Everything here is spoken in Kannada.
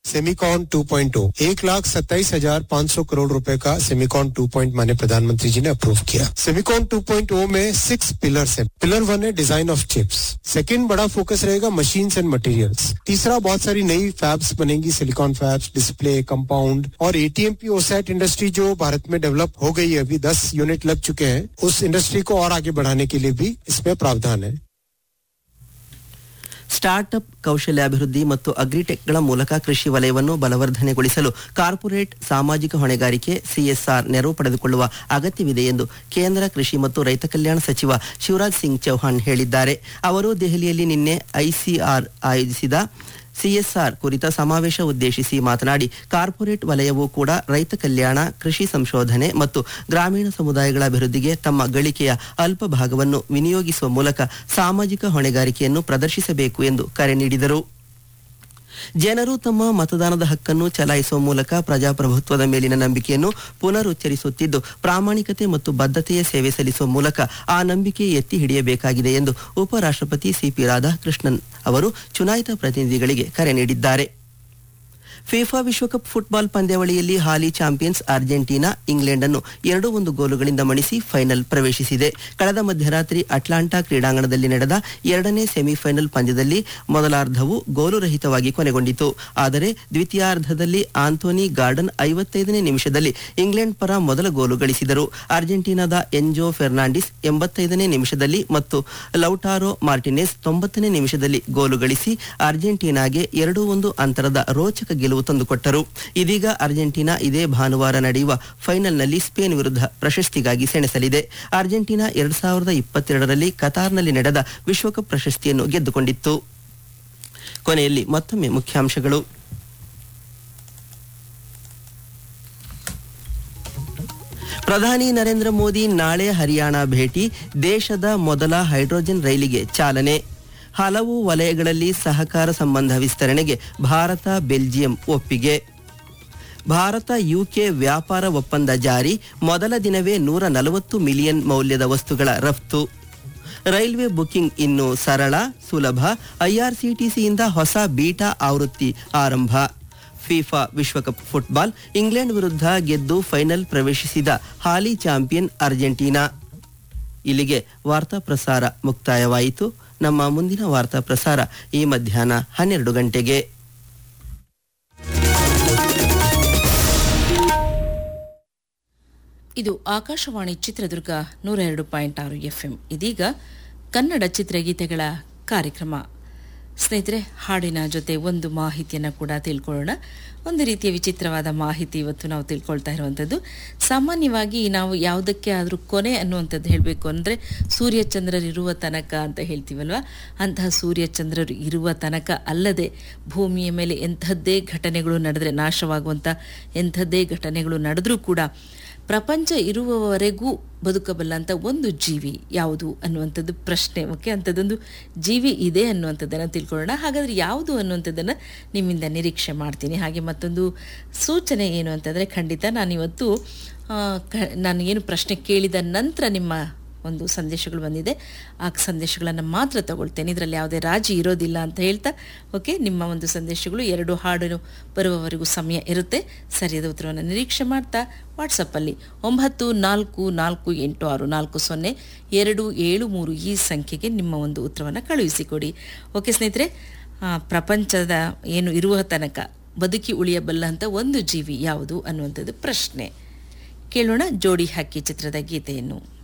सेमिकॉन 2.0 एक लाख सत्ताईस हजार पाँच सौ करोड़ रुपए का सेमिकॉन 2. माने प्रधानमंत्री जी ने अप्रूव किया सेमिकॉन 2.0 में सिक्स पिलर्स है पिलर वन है डिजाइन ऑफ चिप्स सेकंड बड़ा फोकस रहेगा मशीन्स एंड मटेरियल्स तीसरा बहुत सारी नई फैब्स बनेंगी सिलिकॉन फैब्स डिस्प्ले कंपाउंड और एटीएमपी ओसैट इंडस्ट्री जो भारत में डेवलप हो गई है अभी दस यूनिट लग चुके हैं उस इंडस्ट्री को और आगे बढ़ाने के लिए भी इसमें प्रावधान है ಸ್ಟಾರ್ಟ್ಅಪ್ ಕೌಶಲ್ಯಾಭಿವೃದ್ಧಿ ಮತ್ತು ಅಗ್ರಿಟೆಕ್ಗಳ ಮೂಲಕ ಕೃಷಿ ವಲಯವನ್ನು ಬಲವರ್ಧನೆಗೊಳಿಸಲು ಕಾರ್ಪೊರೇಟ್ ಸಾಮಾಜಿಕ ಹೊಣೆಗಾರಿಕೆ ಸಿಎಸ್ಆರ್ ನೆರವು ಪಡೆದುಕೊಳ್ಳುವ ಅಗತ್ಯವಿದೆ ಎಂದು ಕೇಂದ್ರ ಕೃಷಿ ಮತ್ತು ರೈತ ಕಲ್ಯಾಣ ಸಚಿವ ಶಿವರಾಜ್ ಸಿಂಗ್ ಚೌಹಾಣ್ ಹೇಳಿದ್ದಾರೆ ಅವರು ದೆಹಲಿಯಲ್ಲಿ ನಿನ್ನೆ ಐಸಿಆರ್ ಆಯೋಜಿಸಿದ ಸಿಎಸ್ಆರ್ ಕುರಿತ ಸಮಾವೇಶ ಉದ್ದೇಶಿಸಿ ಮಾತನಾಡಿ ಕಾರ್ಪೊರೇಟ್ ವಲಯವೂ ಕೂಡ ರೈತ ಕಲ್ಯಾಣ ಕೃಷಿ ಸಂಶೋಧನೆ ಮತ್ತು ಗ್ರಾಮೀಣ ಸಮುದಾಯಗಳ ಅಭಿವೃದ್ಧಿಗೆ ತಮ್ಮ ಗಳಿಕೆಯ ಅಲ್ಪ ಭಾಗವನ್ನು ವಿನಿಯೋಗಿಸುವ ಮೂಲಕ ಸಾಮಾಜಿಕ ಹೊಣೆಗಾರಿಕೆಯನ್ನು ಪ್ರದರ್ಶಿಸಬೇಕು ಎಂದು ಕರೆ ನೀಡಿದರು ಜನರು ತಮ್ಮ ಮತದಾನದ ಹಕ್ಕನ್ನು ಚಲಾಯಿಸುವ ಮೂಲಕ ಪ್ರಜಾಪ್ರಭುತ್ವದ ಮೇಲಿನ ನಂಬಿಕೆಯನ್ನು ಪುನರುಚ್ಚರಿಸುತ್ತಿದ್ದು ಪ್ರಾಮಾಣಿಕತೆ ಮತ್ತು ಬದ್ಧತೆಯ ಸೇವೆ ಸಲ್ಲಿಸುವ ಮೂಲಕ ಆ ನಂಬಿಕೆ ಎತ್ತಿ ಹಿಡಿಯಬೇಕಾಗಿದೆ ಎಂದು ಉಪರಾಷ್ಟ್ರಪತಿ ಸಿಪಿ ರಾಧಾಕೃಷ್ಣನ್ ಅವರು ಚುನಾಯಿತ ಪ್ರತಿನಿಧಿಗಳಿಗೆ ಕರೆ ನೀಡಿದ್ದಾರೆ ಫಿಫಾ ವಿಶ್ವಕಪ್ ಫುಟ್ಬಾಲ್ ಪಂದ್ಯಾವಳಿಯಲ್ಲಿ ಹಾಲಿ ಚಾಂಪಿಯನ್ಸ್ ಅರ್ಜೆಂಟೀನಾ ಇಂಗ್ಲೆಂಡ್ ಅನ್ನು ಎರಡು ಒಂದು ಗೋಲುಗಳಿಂದ ಮಣಿಸಿ ಫೈನಲ್ ಪ್ರವೇಶಿಸಿದೆ ಕಳೆದ ಮಧ್ಯರಾತ್ರಿ ಅಟ್ಲಾಂಟಾ ಕ್ರೀಡಾಂಗಣದಲ್ಲಿ ನಡೆದ ಎರಡನೇ ಸೆಮಿಫೈನಲ್ ಪಂದ್ಯದಲ್ಲಿ ಮೊದಲಾರ್ಧವು ಗೋಲುರಹಿತವಾಗಿ ಕೊನೆಗೊಂಡಿತು ಆದರೆ ದ್ವಿತೀಯಾರ್ಧದಲ್ಲಿ ಆಂಥೋನಿ ಗಾರ್ಡನ್ ಐವತ್ತೈದನೇ ನಿಮಿಷದಲ್ಲಿ ಇಂಗ್ಲೆಂಡ್ ಪರ ಮೊದಲ ಗೋಲು ಗಳಿಸಿದರು ಅರ್ಜೆಂಟೀನಾದ ಎನ್ಜೋ ಫೆರ್ನಾಂಡಿಸ್ ಎಂಬತ್ತೈದನೇ ನಿಮಿಷದಲ್ಲಿ ಮತ್ತು ಲೌಟಾರೋ ಮಾರ್ಟಿನೆಸ್ ತೊಂಬತ್ತನೇ ನಿಮಿಷದಲ್ಲಿ ಗೋಲು ಗಳಿಸಿ ಅರ್ಜೆಂಟೀನಾಗೆ ಎರಡು ಒಂದು ಅಂತರದ ರೋಚಕ ಗೆಲುವು ತಂದುಕೊಟ್ಟರು ಇದೀಗ ಅರ್ಜೆಂಟೀನಾ ಇದೇ ಭಾನುವಾರ ನಡೆಯುವ ಫೈನಲ್ನಲ್ಲಿ ಸ್ಪೇನ್ ವಿರುದ್ಧ ಪ್ರಶಸ್ತಿಗಾಗಿ ಸೆಣಸಲಿದೆ ಅರ್ಜೆಂಟೀನಾ ಎರಡ್ ಸಾವಿರದ ಇಪ್ಪತ್ತೆರಡರಲ್ಲಿ ಕತಾರ್ನಲ್ಲಿ ನಡೆದ ವಿಶ್ವಕಪ್ ಪ್ರಶಸ್ತಿಯನ್ನು ಗೆದ್ದುಕೊಂಡಿತ್ತು ಕೊನೆಯಲ್ಲಿ ಮತ್ತೊಮ್ಮೆ ಮುಖ್ಯಾಂಶಗಳು ಪ್ರಧಾನಿ ನರೇಂದ್ರ ಮೋದಿ ನಾಳೆ ಹರಿಯಾಣ ಭೇಟಿ ದೇಶದ ಮೊದಲ ಹೈಡ್ರೋಜನ್ ರೈಲಿಗೆ ಚಾಲನೆ ಹಲವು ವಲಯಗಳಲ್ಲಿ ಸಹಕಾರ ಸಂಬಂಧ ವಿಸ್ತರಣೆಗೆ ಭಾರತ ಬೆಲ್ಜಿಯಂ ಒಪ್ಪಿಗೆ ಭಾರತ ಯುಕೆ ವ್ಯಾಪಾರ ಒಪ್ಪಂದ ಜಾರಿ ಮೊದಲ ದಿನವೇ ನೂರ ನಲವತ್ತು ಮಿಲಿಯನ್ ಮೌಲ್ಯದ ವಸ್ತುಗಳ ರಫ್ತು ರೈಲ್ವೆ ಬುಕಿಂಗ್ ಇನ್ನು ಸರಳ ಸುಲಭ ಐಆರ್ಸಿಟಿಸಿಯಿಂದ ಹೊಸ ಬೀಟಾ ಆವೃತ್ತಿ ಆರಂಭ ಫಿಫಾ ವಿಶ್ವಕಪ್ ಫುಟ್ಬಾಲ್ ಇಂಗ್ಲೆಂಡ್ ವಿರುದ್ಧ ಗೆದ್ದು ಫೈನಲ್ ಪ್ರವೇಶಿಸಿದ ಹಾಲಿ ಚಾಂಪಿಯನ್ ಅರ್ಜೆಂಟೀನಾ ಇಲ್ಲಿಗೆ ವಾರ್ತಾ ಪ್ರಸಾರ ಮುಕ್ತಾಯವಾಯಿತು ನಮ್ಮ ಮುಂದಿನ ವಾರ್ತಾ ಪ್ರಸಾರ ಈ ಮಧ್ಯಾಹ್ನ ಹನ್ನೆರಡು ಗಂಟೆಗೆ ಇದು ಆಕಾಶವಾಣಿ ಚಿತ್ರದುರ್ಗ ನೂರ ಎರಡು ಪಾಯಿಂಟ್ ಆರು ಎಫ್ಎಂ ಇದೀಗ ಕನ್ನಡ ಚಿತ್ರಗೀತೆಗಳ ಕಾರ್ಯಕ್ರಮ ಸ್ನೇಹಿತರೆ ಹಾಡಿನ ಜೊತೆ ಒಂದು ಮಾಹಿತಿಯನ್ನು ಕೂಡ ತಿಳ್ಕೊಳ್ಳೋಣ ಒಂದು ರೀತಿಯ ವಿಚಿತ್ರವಾದ ಮಾಹಿತಿ ಇವತ್ತು ನಾವು ತಿಳ್ಕೊಳ್ತಾ ಇರುವಂಥದ್ದು ಸಾಮಾನ್ಯವಾಗಿ ನಾವು ಯಾವುದಕ್ಕೆ ಆದರೂ ಕೊನೆ ಅನ್ನುವಂಥದ್ದು ಹೇಳಬೇಕು ಅಂದರೆ ಸೂರ್ಯಚಂದ್ರರಿರುವ ತನಕ ಅಂತ ಹೇಳ್ತೀವಲ್ವ ಅಂತಹ ಸೂರ್ಯಚಂದ್ರರು ಇರುವ ತನಕ ಅಲ್ಲದೆ ಭೂಮಿಯ ಮೇಲೆ ಎಂಥದ್ದೇ ಘಟನೆಗಳು ನಡೆದರೆ ನಾಶವಾಗುವಂಥ ಎಂಥದ್ದೇ ಘಟನೆಗಳು ನಡೆದರೂ ಕೂಡ ಪ್ರಪಂಚ ಇರುವವರೆಗೂ ಬದುಕಬಲ್ಲಂಥ ಒಂದು ಜೀವಿ ಯಾವುದು ಅನ್ನುವಂಥದ್ದು ಪ್ರಶ್ನೆ ಓಕೆ ಅಂಥದ್ದೊಂದು ಜೀವಿ ಇದೆ ಅನ್ನುವಂಥದ್ದನ್ನು ತಿಳ್ಕೊಳ್ಳೋಣ ಹಾಗಾದರೆ ಯಾವುದು ಅನ್ನುವಂಥದ್ದನ್ನು ನಿಮ್ಮಿಂದ ನಿರೀಕ್ಷೆ ಮಾಡ್ತೀನಿ ಹಾಗೆ ಮತ್ತೊಂದು ಸೂಚನೆ ಏನು ಅಂತಂದರೆ ಖಂಡಿತ ನಾನಿವತ್ತು ಕ ನಾನು ಏನು ಪ್ರಶ್ನೆ ಕೇಳಿದ ನಂತರ ನಿಮ್ಮ ಒಂದು ಸಂದೇಶಗಳು ಬಂದಿದೆ ಆ ಸಂದೇಶಗಳನ್ನು ಮಾತ್ರ ತಗೊಳ್ತೇನೆ ಇದರಲ್ಲಿ ಯಾವುದೇ ರಾಜಿ ಇರೋದಿಲ್ಲ ಅಂತ ಹೇಳ್ತಾ ಓಕೆ ನಿಮ್ಮ ಒಂದು ಸಂದೇಶಗಳು ಎರಡು ಹಾಡು ಬರುವವರೆಗೂ ಸಮಯ ಇರುತ್ತೆ ಸರಿಯಾದ ಉತ್ತರವನ್ನು ನಿರೀಕ್ಷೆ ಮಾಡ್ತಾ ವಾಟ್ಸಪ್ಪಲ್ಲಿ ಒಂಬತ್ತು ನಾಲ್ಕು ನಾಲ್ಕು ಎಂಟು ಆರು ನಾಲ್ಕು ಸೊನ್ನೆ ಎರಡು ಏಳು ಮೂರು ಈ ಸಂಖ್ಯೆಗೆ ನಿಮ್ಮ ಒಂದು ಉತ್ತರವನ್ನು ಕಳುಹಿಸಿಕೊಡಿ ಓಕೆ ಸ್ನೇಹಿತರೆ ಪ್ರಪಂಚದ ಏನು ಇರುವ ತನಕ ಬದುಕಿ ಉಳಿಯಬಲ್ಲಂಥ ಒಂದು ಜೀವಿ ಯಾವುದು ಅನ್ನುವಂಥದ್ದು ಪ್ರಶ್ನೆ ಕೇಳೋಣ ಜೋಡಿ ಹಕ್ಕಿ ಚಿತ್ರದ ಗೀತೆಯನ್ನು